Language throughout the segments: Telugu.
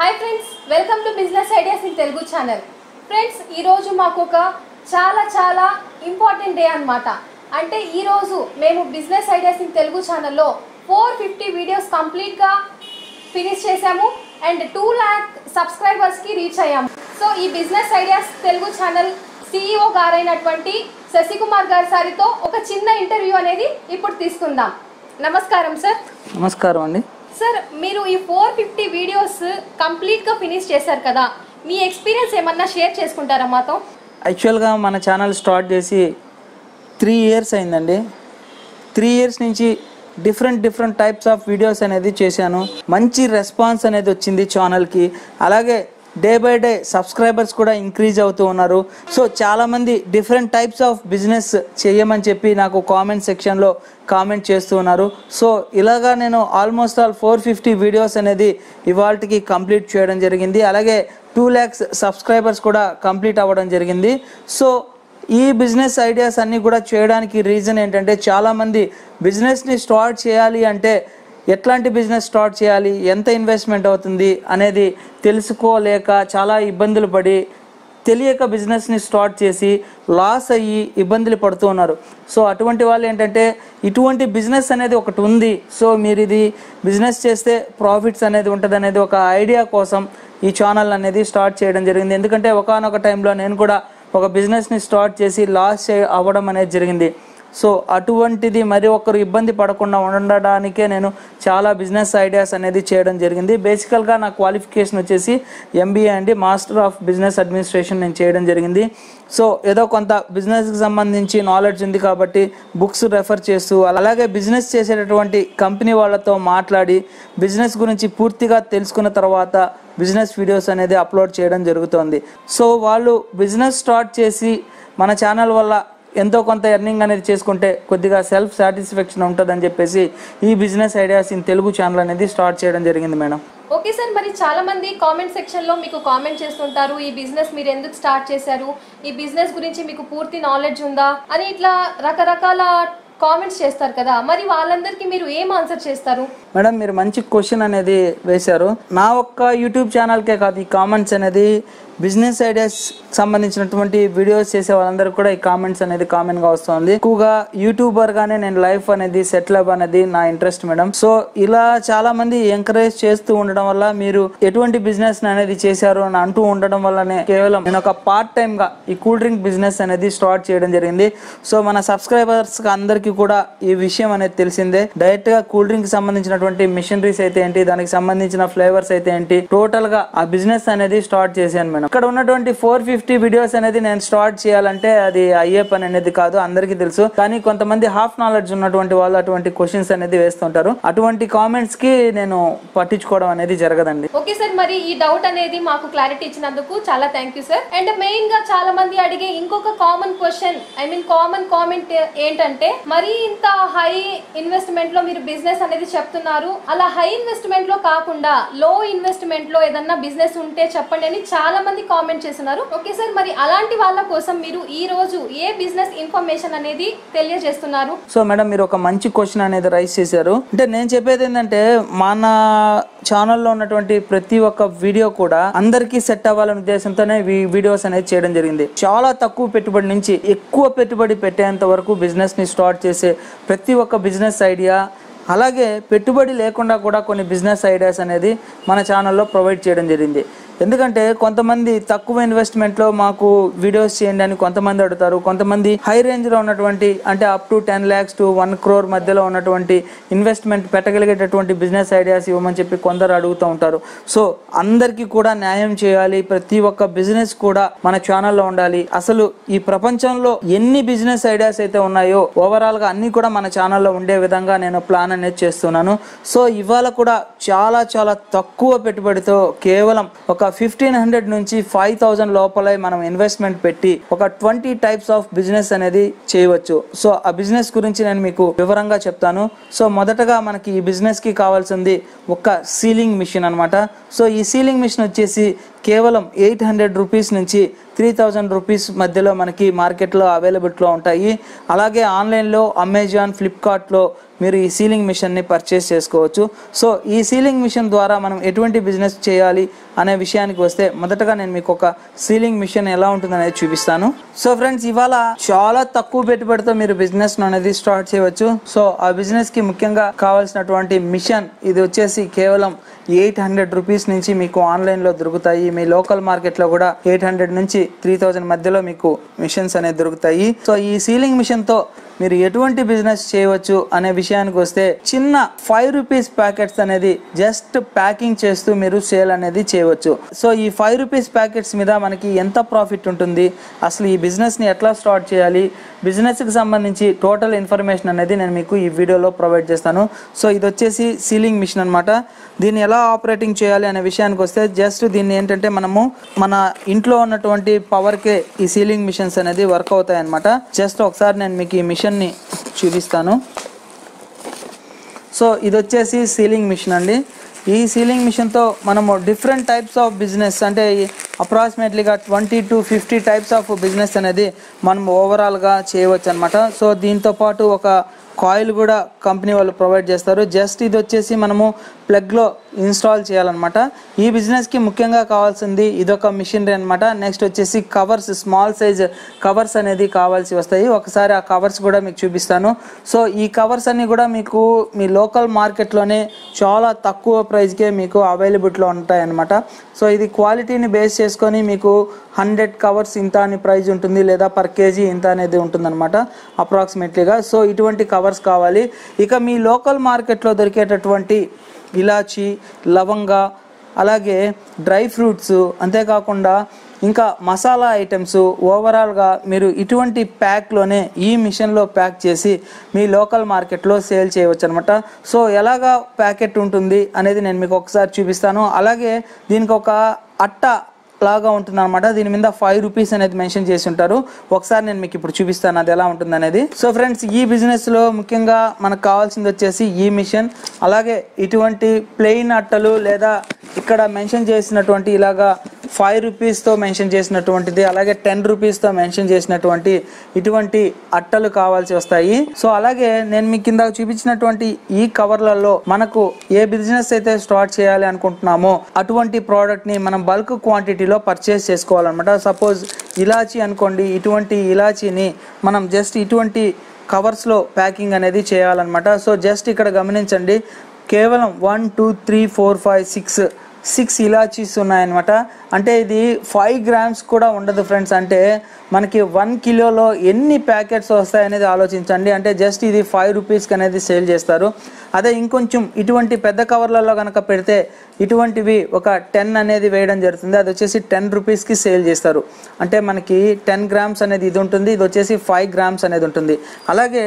hi friends welcome to business ideas in Telugu channel friends ఈరోజు మాకు ఒక చాలా చాలా ఇంపార్టెంట్ డే అన్నమాట అంటే ఈరోజు మేము బిజినెస్ ఐడియాస్ ఇన్ తెలుగు ఛానల్లో ఫోర్ ఫిఫ్టీ వీడియోస్ కంప్లీట్గా ఫినిష్ చేశాము అండ్ టూ ల్యాక్ సబ్స్క్రైబర్స్కి రీచ్ అయ్యాము సో ఈ business ideas Telugu channel CEO గారైనటువంటి శశికుమార్ గారి సారితో ఒక చిన్న ఇంటర్వ్యూ అనేది ఇప్పుడు తీసుకుందాం నమస్కారం సార్ నమస్కారం అండి సార్ మీరు ఈ ఫోర్ ఫిఫ్టీ వీడియోస్ కంప్లీట్గా ఫినిష్ చేశారు కదా మీ ఎక్స్పీరియన్స్ ఏమన్నా షేర్ చేసుకుంటారా మాతో యాక్చువల్గా మన ఛానల్ స్టార్ట్ చేసి త్రీ ఇయర్స్ అయిందండి త్రీ ఇయర్స్ నుంచి different different types of videos అనేది చేశాను మంచి రెస్పాన్స్ అనేది వచ్చింది ఛానల్కి అలాగే డే బై డే సబ్స్క్రైబర్స్ కూడా ఇంక్రీజ్ అవుతూ ఉన్నారు సో చాలామంది డిఫరెంట్ టైప్స్ ఆఫ్ బిజినెస్ చేయమని చెప్పి నాకు కామెంట్ సెక్షన్లో కామెంట్ చేస్తూ ఉన్నారు సో ఇలాగా నేను almost all four fifty videos అనేది ఇవాళకి కంప్లీట్ చేయడం జరిగింది అలాగే టూ ల్యాక్స్ సబ్స్క్రైబర్స్ కూడా కంప్లీట్ అవ్వడం జరిగింది సో ఈ బిజినెస్ ఐడియాస్ అన్నీ కూడా చేయడానికి రీజన్ ఏంటంటే చాలామంది బిజినెస్ని స్టార్ట్ చేయాలి అంటే ఎట్లాంటి బిజినెస్ స్టార్ట్ చేయాలి ఎంత ఇన్వెస్ట్మెంట్ అవుతుంది అనేది తెలుసుకోలేక చాలా ఇబ్బందులు పడి తెలియక బిజినెస్ని స్టార్ట్ చేసి లాస్ అయ్యి ఇబ్బందులు పడుతూ ఉన్నారు సో అటువంటి వాళ్ళు ఏంటంటే ఇటువంటి బిజినెస్ అనేది ఒకటి ఉంది సో మీరు ఇది బిజినెస్ చేస్తే ప్రాఫిట్స్ అనేది ఉంటుంది అనేది ఒక ఐడియా కోసం ఈ ఛానల్ అనేది స్టార్ట్ చేయడం జరిగింది ఎందుకంటే ఒకనొక టైంలో నేను కూడా ఒక బిజినెస్ని స్టార్ట్ చేసి లాస్ చే అవ్వడం అనేది జరిగింది సో అటువంటిది మరి ఒక్కరు ఇబ్బంది పడకుండా ఉండడానికే నేను చాలా బిజినెస్ ఐడియాస్ అనేది చేయడం జరిగింది బేసికల్గా నా క్వాలిఫికేషన్ వచ్చేసి ఎంబీఏ అండి మాస్టర్ ఆఫ్ బిజినెస్ అడ్మినిస్ట్రేషన్ నేను చేయడం జరిగింది సో ఏదో కొంత బిజినెస్కి సంబంధించి నాలెడ్జ్ ఉంది కాబట్టి బుక్స్ రెఫర్ చేస్తూ అలాగే బిజినెస్ చేసేటటువంటి కంపెనీ వాళ్ళతో మాట్లాడి బిజినెస్ గురించి పూర్తిగా తెలుసుకున్న తర్వాత బిజినెస్ వీడియోస్ అనేది అప్లోడ్ చేయడం జరుగుతోంది సో వాళ్ళు బిజినెస్ స్టార్ట్ చేసి మన ఛానల్ వల్ల ఎంతో కొంత ఎర్నింగ్ అనేది చేసుకుంటే కొద్దిగా సెల్ఫ్ సాటిస్ఫాక్షన్ ఉంటుందని చెప్పేసి ఈ business ideas in Telugu channel అనేది స్టార్ట్ చేయడం జరిగింది మేడం ఓకే సార్ మరి చాలా మంది కామెంట్ సెక్షన్లో మీకు కామెంట్ చేస్తుంటారు ఈ బిజినెస్ మీరు ఎందుకు స్టార్ట్ చేశారు ఈ బిజినెస్ గురించి మీకు పూర్తి నాలెడ్జ్ ఉందా అని ఇట్లా రకరకాల కామెంట్స్ చేస్తారు కదా మరి వాళ్ళందరికీ మీరు ఏం ఆన్సర్ చేస్తారు మేడం మీరు మంచి క్వశ్చన్ అనేది వేశారు నా ఒక్క యూట్యూబ్ ఛానల్కే కాదు ఈ కామెంట్స్ అనేది బిజినెస్ ఐడియాస్ సంబంధించినటువంటి వీడియోస్ చేసే వాళ్ళందరూ కూడా ఈ కామెంట్స్ అనేది కామన్ గా వస్తుంది ఎక్కువగా యూట్యూబర్ గానే నేను లైఫ్ అనేది సెటిల్ అప్ అనేది నా ఇంట్రెస్ట్ మేడం సో ఇలా చాలా మంది ఎంకరేజ్ చేస్తూ ఉండడం వల్ల మీరు ఎటువంటి బిజినెస్ అనేది చేశారు అని అంటూ ఉండడం వల్లనే కేవలం నేను ఒక పార్ట్ టైం గా ఈ కూల్ డ్రింక్ బిజినెస్ అనేది స్టార్ట్ చేయడం జరిగింది సో మన సబ్స్క్రైబర్స్ అందరికీ కూడా ఈ విషయం అనేది తెలిసిందే డైరెక్ట్ గా కూల్ డ్రింక్ సంబంధించినటువంటి మిషనరీస్ అయితే ఏంటి దానికి సంబంధించిన ఫ్లేవర్స్ అయితే ఏంటి టోటల్ గా ఆ బిజినెస్ అనేది స్టార్ట్ చేశాను మేడం ఇక్కడ ఉన్నటువంటి ఫోర్ ఫిఫ్టీ వీడియోస్ అనేది నేను స్టార్ట్ చేయాలంటే అది అయ్యే పని అనేది కాదు అందరికీ తెలుసు కానీ కొంతమంది హాఫ్ నాలెడ్జ్ ఉన్నటువంటి వాళ్ళు అటువంటి క్వశ్చన్స్ అనేది వేస్తుంటారు అటువంటి కామెంట్స్ కి నేను పట్టించుకోవడం అనేది జరగదండి ఓకే సార్ మరి ఈ డౌట్ అనేది మాకు క్లారిటీ ఇచ్చినందుకు చాలా thank you sir and main గా చాలా మంది అడిగే ఇంకొక common question I mean common comment ఏంటంటే మరి ఇంత హై ఇన్వెస్ట్మెంట్ లో మీరు బిజినెస్ అనేది చెప్తున్నారు అలా హై ఇన్వెస్ట్మెంట్ లో కాకుండా లో ఇన్వెస్ట్మెంట్ లో ఏదన్నా బిజినెస్ ఉంటే చెప్పండి అని చాలా మంది కామెంట్ చేస్తున్నారు ఓకే సార్ మరి అలాంటి వాళ్ళ కోసం మీరు ఈ రోజు ఏ బిజినెస్ ఇన్ఫర్మేషన్ అనేది తెలియజేస్తున్నారు సో మేడం మీరు ఒక మంచి క్వశ్చన్ అనేది రైస్ చేశారు అంటే నేను చెప్పేది ఏంటంటే మన ఛానల్లో ఉన్నటువంటి ప్రతి ఒక్క వీడియో కూడా అందరికీ సెట్ అవ్వాలనే ఉద్దేశంతోనే ఈ వీడియోస్ అనేది చేయడం జరిగింది చాలా తక్కువ పెట్టుబడి నుంచి ఎక్కువ పెట్టుబడి పెట్టేంత వరకు బిజినెస్ ని స్టార్ట్ చేసే ప్రతి ఒక్క బిజినెస్ ఐడియా అలాగే పెట్టుబడి లేకుండా కూడా కొన్ని బిజినెస్ ఐడియాస్ అనేది మన ఛానల్లో ప్రొవైడ్ చేయడం జరిగింది ఎందుకంటే కొంతమంది తక్కువ ఇన్వెస్ట్మెంట్లో మాకు వీడియోస్ చేయండి అని కొంతమంది అడుగుతారు కొంతమంది హై రేంజ్లో ఉన్నటువంటి అంటే up to ten lakhs to one crore మధ్యలో ఉన్నటువంటి ఇన్వెస్ట్మెంట్ పెట్టగలిగేటటువంటి బిజినెస్ ఐడియాస్ ఇవ్వమని చెప్పి కొందరు అడుగుతూ ఉంటారు సో అందరికీ కూడా న్యాయం చేయాలి ప్రతి ఒక్క బిజినెస్ కూడా మన ఛానల్లో ఉండాలి అసలు ఈ ప్రపంచంలో ఎన్ని బిజినెస్ ఐడియాస్ అయితే ఉన్నాయో ఓవరాల్గా అన్ని కూడా మన ఛానల్లో ఉండే విధంగా నేను ప్లాన్ అనేది చేస్తున్నాను సో ఇవాళ కూడా చాలా చాలా తక్కువ పెట్టుబడితో కేవలం ఒక ఫిఫ్టీన్ హండ్రెడ్ నుంచి ఫైవ్ థౌజండ్ లోపలే మనం ఇన్వెస్ట్మెంట్ పెట్టి ఒక ట్వంటీ టైప్స్ ఆఫ్ బిజినెస్ అనేది చేయవచ్చు సో ఆ బిజినెస్ గురించి నేను మీకు వివరంగా చెప్తాను సో మొదటగా మనకి ఈ బిజినెస్ కి కావాల్సింది ఒక సీలింగ్ మిషన్ అన్నమాట సో ఈ సీలింగ్ మిషన్ వచ్చేసి కేవలం ఎయిట్ హండ్రెడ్ రూపీస్ నుంచి త్రీ థౌజండ్ రూపీస్ మధ్యలో మనకి మార్కెట్లో అవైలబిలిటీలో ఉంటాయి అలాగే ఆన్లైన్లో అమెజాన్ ఫ్లిప్కార్ట్లో మీరు ఈ సీలింగ్ మిషన్ని పర్చేస్ చేసుకోవచ్చు సో ఈ సీలింగ్ మిషన్ ద్వారా మనం ఎటువంటి బిజినెస్ చేయాలి అనే విషయానికి వస్తే మొదటగా నేను మీకు ఒక సీలింగ్ మిషన్ ఎలా ఉంటుంది అనేది చూపిస్తాను సో ఫ్రెండ్స్ ఇవాళ చాలా తక్కువ పెట్టుబడితో మీరు బిజినెస్ అనేది స్టార్ట్ చేయవచ్చు సో ఆ బిజినెస్ కి ముఖ్యంగా కావాల్సినటువంటి మిషన్ ఇది వచ్చేసి కేవలం ఎయిట్ హండ్రెడ్ రూపీస్ నుంచి మీకు ఆన్లైన్లో దొరుకుతాయి మీ లోకల్ మార్కెట్లో కూడా ఎయిట్ హండ్రెడ్ నుంచి త్రీ థౌజండ్ మధ్యలో మీకు మిషన్స్ అనేది దొరుకుతాయి సో ఈ సీలింగ్ మిషన్తో మీరు ఎటువంటి బిజినెస్ చేయవచ్చు అనే విషయానికి వస్తే చిన్న ఫైవ్ రూపీస్ ప్యాకెట్స్ అనేది జస్ట్ ప్యాకింగ్ చేస్తూ మీరు సేల్ అనేది చేయవచ్చు సో ఈ ఫైవ్ రూపీస్ ప్యాకెట్స్ మీద మనకి ఎంత ప్రాఫిట్ ఉంటుంది అసలు ఈ బిజినెస్ని ఎట్లా స్టార్ట్ చేయాలి బిజినెస్కి సంబంధించి టోటల్ ఇన్ఫర్మేషన్ అనేది నేను మీకు ఈ వీడియోలో ప్రొవైడ్ చేస్తాను సో ఇది వచ్చేసి సీలింగ్ మిషన్ అనమాట దీన్ని ఎలా ఆపరేటింగ్ చేయాలి అనే విషయానికి వస్తే జస్ట్ దీన్ని ఏంటంటే మనము మన ఇంట్లో ఉన్నటువంటి పవర్కే ఈ సీలింగ్ మిషన్స్ అనేది వర్క్ అవుతాయి అనమాట జస్ట్ ఒకసారి నేను మీకు ఈ మిషన్ని చూపిస్తాను సో ఇది వచ్చేసి సీలింగ్ మిషన్ అండి ఈ సీలింగ్ మిషన్తో మనము డిఫరెంట్ టైప్స్ ఆఫ్ బిజినెస్ అంటే అప్రాక్సిమేట్లీగా twenty to fifty types of business అనేది మనం ఓవరాల్గా చేయవచ్చు అనమాట సో దీంతో పాటు ఒక కాయిల్ కూడా కంపెనీ వాళ్ళు ప్రొవైడ్ చేస్తారు జస్ట్ ఇది వచ్చేసి మనము ప్లగ్లో ఇన్స్టాల్ చేయాలన్నమాట ఈ బిజినెస్కి ముఖ్యంగా కావాల్సింది ఇదొక మిషనరీ అనమాట నెక్స్ట్ వచ్చేసి కవర్స్ స్మాల్ సైజ్ కవర్స్ అనేది కావాల్సి వస్తాయి ఒకసారి ఆ కవర్స్ కూడా మీకు చూపిస్తాను సో ఈ కవర్స్ అన్ని కూడా మీకు మీ లోకల్ మార్కెట్లోనే చాలా తక్కువ ప్రైస్కే మీకు అవైలబిలిటీలో ఉంటాయి అనమాట సో ఇది క్వాలిటీని బేస్ చేసుకొని మీకు హండ్రెడ్ కవర్స్ ఇంత అని ప్రైస్ ఉంటుంది లేదా పర్ కేజీ ఇంత అనేది ఉంటుందన్నమాట అప్రాక్సిమేట్లీగా సో ఇటువంటి కవర్స్ కావాలి ఇక మీ లోకల్ మార్కెట్లో దొరికేటటువంటి ఇలాచి లవంగా అలాగే డ్రై ఫ్రూట్స్ అంతేకాకుండా ఇంకా మసాలా ఐటమ్స్ ఓవరాల్గా మీరు ఇటువంటి ప్యాక్లోనే ఈ మిషన్లో ప్యాక్ చేసి మీ లోకల్ మార్కెట్లో సేల్ చేయవచ్చు అనమాట సో ఎలాగా ప్యాకెట్ ఉంటుంది అనేది నేను మీకు ఒకసారి చూపిస్తాను అలాగే దీనికి ఒక అట్ట లాగా ఉంటుంది అనమాట దీని మీద ఫైవ్ రూపీస్ అనేది మెన్షన్ చేసి ఉంటారు ఒకసారి నేను మీకు ఇప్పుడు చూపిస్తాను అది ఎలా ఉంటుంది అనేది సో ఫ్రెండ్స్ ఈ బిజినెస్ లో ముఖ్యంగా మనకు కావాల్సింది వచ్చేసి ఈ మిషన్ అలాగే ఇటువంటి ప్లెయిన్ అట్టలు లేదా ఇక్కడ మెన్షన్ చేసినటువంటి ఇలాగా ఫైవ్ రూపీస్తో మెన్షన్ చేసినటువంటిది అలాగే టెన్ రూపీస్తో మెన్షన్ చేసినటువంటి ఇటువంటి అట్టలు కావాల్సి వస్తాయి సో అలాగే నేను మీకు కింద చూపించినటువంటి ఈ కవర్లలో మనకు ఏ బిజినెస్ అయితే స్టార్ట్ చేయాలి అనుకుంటున్నామో అటువంటి ప్రోడక్ట్ ని మనం బల్క్ క్వాంటిటీలో పర్చేస్ చేసుకోవాలన్నమాట సపోజ్ ఇలాచీ అనుకోండి ఇటువంటి ఇలాచీని మనం జస్ట్ ఇటువంటి కవర్స్లో ప్యాకింగ్ అనేది చేయాలన్నమాట సో జస్ట్ ఇక్కడ గమనించండి కేవలం one two three four five six six ఇలాచీస్ ఉన్నాయన్నమాట అంటే ఇది ఫైవ్ గ్రామ్స్ కూడా ఉండదు ఫ్రెండ్స్ అంటే మనకి వన్ కిలోలో ఎన్ని ప్యాకెట్స్ వస్తాయనేది ఆలోచించండి అంటే జస్ట్ ఇది ఫైవ్ రూపీస్కి అనేది సేల్ చేస్తారు అదే ఇంకొంచెం ఇటువంటి పెద్ద కవర్లలో కనుక పెడితే ఇటువంటివి ఒక టెన్ అనేది వేయడం జరుగుతుంది అది వచ్చేసి టెన్ రూపీస్కి సేల్ చేస్తారు అంటే మనకి టెన్ గ్రామ్స్ అనేది ఇది ఉంటుంది ఇది వచ్చేసి ఫైవ్ గ్రామ్స్ అనేది ఉంటుంది అలాగే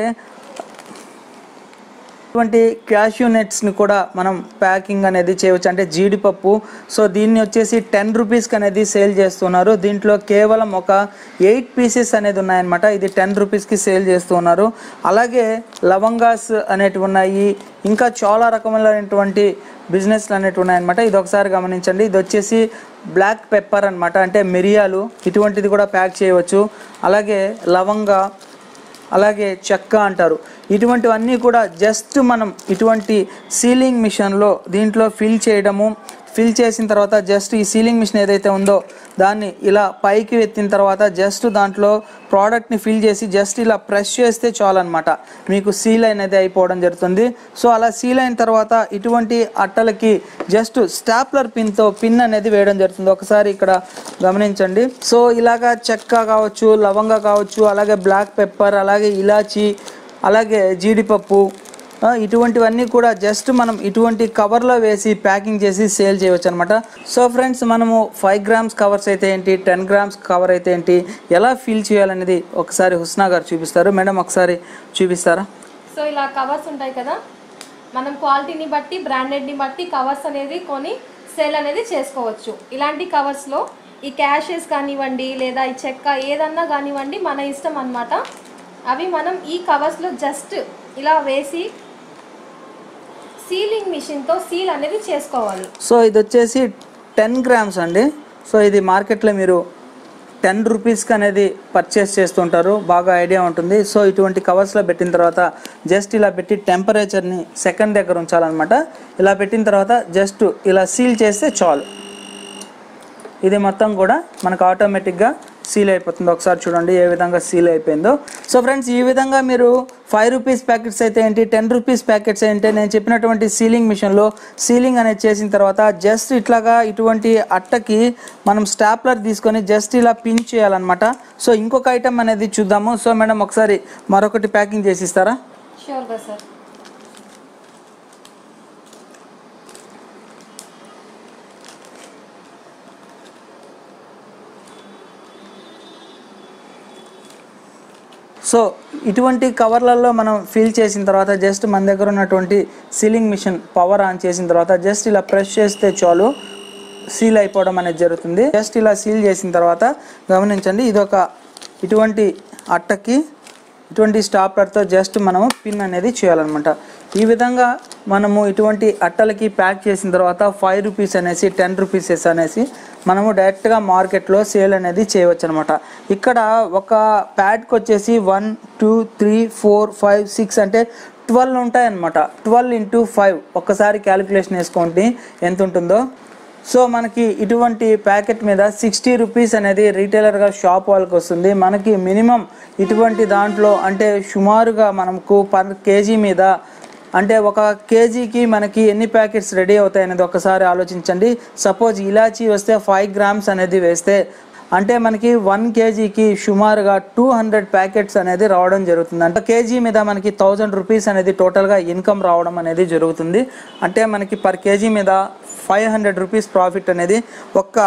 ఇటువంటి క్యాష్యూ నట్స్ని కూడా మనం ప్యాకింగ్ అనేది చేయవచ్చు అంటే జీడిపప్పు సో దీన్ని వచ్చేసి టెన్ రూపీస్కి అనేది సేల్ చేస్తున్నారు దీంట్లో కేవలం ఒక ఎయిట్ పీసెస్ అనేది ఉన్నాయన్నమాట ఇది టెన్ రూపీస్కి సేల్ చేస్తున్నారు అలాగే లవంగాస్ అనేటివి ఉన్నాయి ఇంకా చాలా రకములైనటువంటి బిజినెస్లు అనేటివి ఉన్నాయన్నమాట ఇది ఒకసారి గమనించండి ఇది వచ్చేసి బ్లాక్ పెప్పర్ అన్నమాట అంటే మిరియాలు ఇటువంటిది కూడా ప్యాక్ చేయవచ్చు అలాగే లవంగా అలాగే చెక్క అంటారు ఇటువంటివన్నీ కూడా జస్ట్ మనం ఇటువంటి సీలింగ్ మిషన్లో దీంట్లో ఫిల్ చేయడము ఫిల్ చేసిన తర్వాత జస్ట్ ఈ సీలింగ్ మిషన్ ఏదైతే ఉందో దాన్ని ఇలా పైకి ఎత్తిన తర్వాత జస్ట్ దాంట్లో ప్రోడక్ట్ని ఫిల్ చేసి జస్ట్ ఇలా ప్రెస్ చేస్తే చాలన్నమాట మీకు సీల్ అనేది అయిపోవడం జరుగుతుంది సో అలా సీల్ అయిన తర్వాత ఇటువంటి అట్టలకి జస్ట్ స్టాప్లర్ పిన్తో పిన్ అనేది వేయడం జరుగుతుంది ఒకసారి ఇక్కడ గమనించండి సో ఇలాగా చెక్క కావచ్చు లవంగా కావచ్చు అలాగే బ్లాక్ పెప్పర్ అలాగే ఇలాచి అలాగే జీడిపప్పు ఆ, ఇటువంటివన్నీ కూడా జస్ట్ మనం ఇటువంటి కవర్లో వేసి ప్యాకింగ్ చేసి సేల్ చేయవచ్చు అనమాట సో ఫ్రెండ్స్ మనము ఫైవ్ గ్రామ్స్ కవర్స్ అయితే ఏంటి టెన్ గ్రామ్స్ కవర్ అయితే ఏంటి ఎలా ఫీల్ చేయాలనేది ఒకసారి హుస్నా గారు చూపిస్తారు మేడం ఒకసారి చూపిస్తారా సో ఇలా కవర్స్ ఉంటాయి కదా మనం క్వాలిటీని బట్టి బ్రాండెడ్ని బట్టి కవర్స్ అనేది కొని సేల్ అనేది చేసుకోవచ్చు ఇలాంటి కవర్స్లో ఈ క్యాషెస్ కానివ్వండి లేదా ఈ చెక్క ఏదన్నా కానివ్వండి మన ఇష్టం అన్నమాట అవి మనం ఈ కవర్స్లో జస్ట్ ఇలా వేసి సీలింగ్ మిషన్తో సీల్ అనేది చేసుకోవాలి సో ఇది వచ్చేసి టెన్ గ్రామ్స్ అండి సో ఇది మార్కెట్లో మీరు టెన్ రూపీస్కి అనేది పర్చేస్ చేస్తుంటారు బాగా ఐడియా ఉంటుంది సో ఇటువంటి కవర్స్లో పెట్టిన తర్వాత జస్ట్ ఇలా పెట్టి టెంపరేచర్ని సెకండ్ దగ్గర ఉంచాలన్నమాట ఇలా పెట్టిన తర్వాత జస్ట్ ఇలా సీల్ చేస్తే చాలు ఇది మొత్తం కూడా మనకు ఆటోమేటిక్గా సీల్ అయిపోతుంది ఒకసారి చూడండి ఏ విధంగా సీల్ అయిపోయిందో సో ఫ్రెండ్స్ ఈ విధంగా మీరు ఫైవ్ రూపీస్ ప్యాకెట్స్ అయితే ఏంటి టెన్ రూపీస్ ప్యాకెట్స్ ఏంటి నేను చెప్పినటువంటి సీలింగ్ మిషన్లో సీలింగ్ అనేది చేసిన తర్వాత జస్ట్ ఇట్లాగా ఇటువంటి అట్టకి మనం స్టాప్లర్ తీసుకొని జస్ట్ ఇలా పిన్ చేయాలన్నమాట సో ఇంకొక ఐటమ్ అనేది చూద్దాము సో మేడం ఒకసారి మరొకటి ప్యాకింగ్ చేసి ఇస్తారా షూర్గా సార్ సో ఇటువంటి కవర్లలో మనం ఫిల్ చేసిన తర్వాత జస్ట్ మన దగ్గర ఉన్నటువంటి సీలింగ్ మిషన్ పవర్ ఆన్ చేసిన తర్వాత జస్ట్ ఇలా ప్రెస్ చేస్తే చాలు సీల్ అయిపోవడం అనేది జరుగుతుంది జస్ట్ ఇలా సీల్ చేసిన తర్వాత గమనించండి ఇది ఒక ఇటువంటి అట్టకి ఇటువంటి స్టాప్లర్తో జస్ట్ మనము పిన్ అనేది చేయాలన్నమాట ఈ విధంగా మనము ఇటువంటి అట్టలకి ప్యాక్ చేసిన తర్వాత ఫైవ్ రూపీస్ అనేసి టెన్ రూపీసెస్ అనేసి మనము డైరెక్ట్గా మార్కెట్లో సేల్ అనేది చేయవచ్చు అనమాట ఇక్కడ ఒక ప్యాడ్కి వచ్చేసి one two three four five six అంటే ట్వెల్వ్ ఉంటాయన్నమాట ట్వెల్వ్ ఇంటూ ఫైవ్ ఒక్కసారి క్యాలిక్యులేషన్ వేసుకోండి ఎంత ఉంటుందో సో మనకి ఇటువంటి ప్యాకెట్ మీద సిక్స్టీ రూపీస్ అనేది రీటైలర్గా షాప్ వాళ్ళకి వస్తుంది మనకి మినిమం ఇటువంటి దాంట్లో అంటే సుమారుగా మనకు పర్ కేజీ మీద అంటే ఒక కేజీకి మనకి ఎన్ని ప్యాకెట్స్ రెడీ అవుతాయి అనేది ఒకసారి ఆలోచించండి సపోజ్ ఇలాచీ వస్తే ఫైవ్ గ్రామ్స్ అనేది వేస్తే అంటే మనకి వన్ కేజీకి సుమారుగా టూ హండ్రెడ్ ప్యాకెట్స్ అనేది రావడం జరుగుతుంది అంటే కేజీ మీద మనకి థౌజండ్ రూపీస్ అనేది టోటల్గా ఇన్కమ్ రావడం అనేది జరుగుతుంది అంటే మనకి పర్ కేజీ మీద ఫైవ్ హండ్రెడ్ రూపీస్ ప్రాఫిట్ అనేది ఒక్క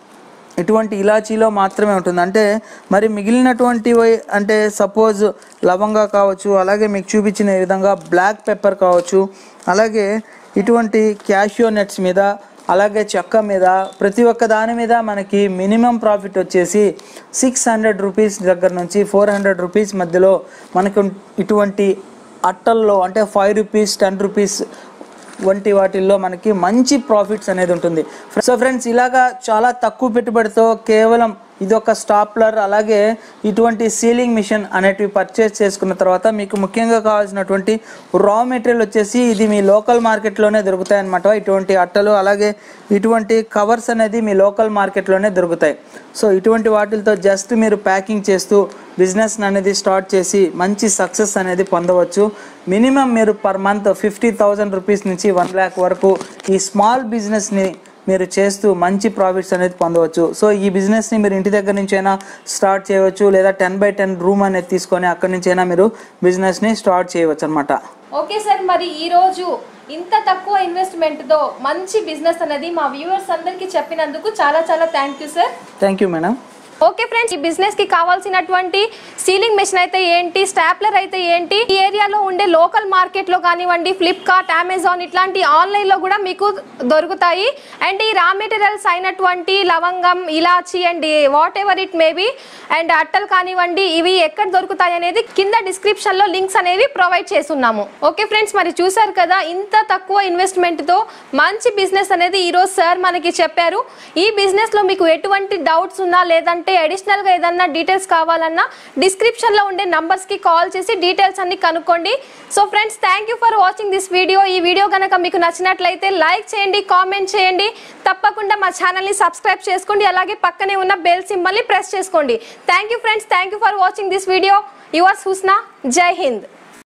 ఇటువంటి ఇలాచీలో మాత్రమే ఉంటుంది అంటే మరి మిగిలినటువంటివి అంటే సపోజ్ లవంగా కావచ్చు అలాగే మీకు చూపించిన ఈ విధంగా బ్లాక్ పెప్పర్ కావచ్చు అలాగే ఇటువంటి క్యాషియో నట్స్ మీద అలాగే చెక్క మీద ప్రతి ఒక్క దాని మీద మనకి మినిమం ప్రాఫిట్ వచ్చేసి సిక్స్ హండ్రెడ్ రూపీస్ దగ్గర నుంచి ఫోర్ హండ్రెడ్ రూపీస్ మధ్యలో మనకు ఇటువంటి అట్టల్లో అంటే ఫైవ్ రూపీస్ టెన్ రూపీస్ వంటి వాటిల్లో మనకి మంచి ప్రాఫిట్స్ అనేది ఉంటుంది సో ఫ్రెండ్స్ ఇలాగా చాలా తక్కువ పెట్టుబడితో కేవలం ఇది ఒక స్టాప్లర్ అలాగే ఇటువంటి సీలింగ్ మిషన్ అనేటివి పర్చేస్ చేసుకున్న తర్వాత మీకు ముఖ్యంగా కావాల్సినటువంటి రా మెటీరియల్ వచ్చేసి ఇది మీ లోకల్ మార్కెట్లోనే దొరుకుతాయి అన్నమాట ఇటువంటి అట్టలు అలాగే ఇటువంటి కవర్స్ అనేది మీ లోకల్ మార్కెట్లోనే దొరుకుతాయి సో ఇటువంటి వాటితో జస్ట్ మీరు ప్యాకింగ్ చేస్తూ బిజినెస్ అనేది స్టార్ట్ చేసి మంచి సక్సెస్ అనేది పొందవచ్చు మినిమం మీరు per month fifty thousand rupees నుంచి వన్ ల్యాక్ వరకు ఈ స్మాల్ బిజినెస్ని మీరు చేస్తూ మంచి ప్రాఫిట్స్ అనేది పొందవచ్చు సో ఈ బిజినెస్ని మీరు ఇంటి దగ్గర నుంచి అయినా స్టార్ట్ చేయవచ్చు లేదా టెన్ బై టెన్ రూమ్ అనేది తీసుకొని అక్కడి నుంచి అయినా మీరు బిజినెస్ని స్టార్ట్ చేయవచ్చు అనమాట ఓకే సార్ మరి ఈ రోజు ఇంత తక్కువ ఇన్వెస్ట్మెంట్ తో మంచి బిజినెస్ అనేది మా వ్యూవర్స్ అందరికి చెప్పినందుకు చాలా చాలా thank you sir thank you madam okay friends ఈ బిజినెస్ కి కావాల్సినటువంటి సీలింగ్ మెషిన్ అయితే ఏంటి స్టాప్లర్ అయితే ఏంటి ఈ ఏరియాలో ఉండే లోకల్ మార్కెట్ లో కానివ్వండి ఫ్లిప్కార్ట్ అమెజాన్ ఇట్లాంటి ఆన్లైన్ లో కూడా మీకు దొరుకుతాయి అండ్ ఈ రా మెటీరియల్స్ అయినటువంటి లవంగం ఇలాచి and whatever it maybe and అట్టలు కానివ్వండి ఇవి ఎక్కడ దొరుకుతాయి అనేది కింద డిస్క్రిప్షన్ లో లింక్స్ అనేవి ప్రొవైడ్ చేస్తున్నాము ఓకే ఫ్రెండ్స్ మరి చూసారు కదా ఇంత తక్కువ ఇన్వెస్ట్మెంట్ తో మంచి బిజినెస్ అనేది ఈ రోజు సార్ మనకి చెప్పారు ఈ బిజినెస్ లో మీకు ఎటువంటి డౌట్స్ ఉన్నా లేదంటే అడిషనల్ గా ఏదన్నా డీటెయిల్స్ కావాలన్నా డిస్క్రిప్షన్ లో ఉండే నంబర్స్ కి కాల్ చేసి డీటెయిల్స్ అన్ని కనుక్కోండి so friends thank you for watching this video ఈ వీడియో కనుక మీకు నచ్చినట్లయితే లైక్ చేయండి కామెంట్ చేయండి తప్పకుండా మా ఛానల్ ని సబ్స్క్రైబ్ చేసుకోండి అలాగే పక్కనే ఉన్న బెల్ సింబల్ ని ప్రెస్ చేసుకోండి thank you friends thank you for watching this video yours Husna జై హింద్